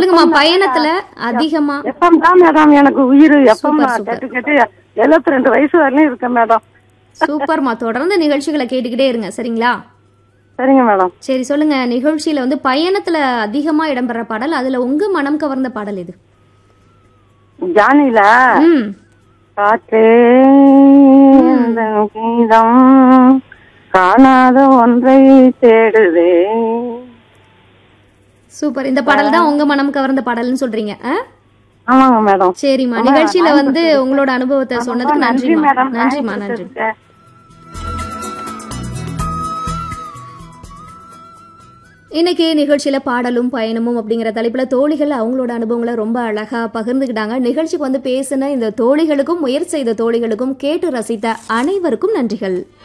சொல்லுங்கம்மா பயணத்துல அதிகமா எப்பம் தான் மேடம் எனக்கு உயிர் எப்பம் சூப்பர், சூப்பர். கேட்டு கேட்டு எழுபத்தி ரெண்டு வயசு வரலையும் இருக்கேன் மேடம் சூப்பர்மா தொடர்ந்து நிகழ்ச்சிகளை கேட்டுக்கிட்டே இருங்க சரிங்களா சரிங்க மேடம் சரி சொல்லுங்க நிகழ்ச்சியில வந்து பயணத்துல அதிகமா இடம்பெற பாடல் அதுல உங்க மனம் கவர்ந்த பாடல் இது ஜானில ம் காற்றே இந்த கீதம் காணாத ஒன்றை தேடுதே சூப்பர் இந்த பாடல் தான் உங்க மனம் கவர்ந்த பாடல்னு சொல்றீங்க ஆ? ஆமாங்க மேடம் சரிம்மா நிகழ்ச்சியில வந்து உங்களோட அனுபவத்தை சொன்னதுக்கு நன்றி நன்றிம்மா மேடம் நன்றிம்மா நன்றி கொடுத்ததுக்கு. இன்னைக்கு நிகழ்ச்சியில பாடலும் பயணமும் அப்படிங்கிற தலைப்புல தோழிகள் அவங்களோட அனுபவங்களை ரொம்ப அழகா பகிர்ந்துக்கிட்டாங்க நிகழ்ச்சிக்கு வந்து பேசின இந்த தோழிகளுக்கும் முயற்சி செய்த தோழிகளுக்கும் கேட்டு ரசித்த அனைவருக்கும் நன்றிகள்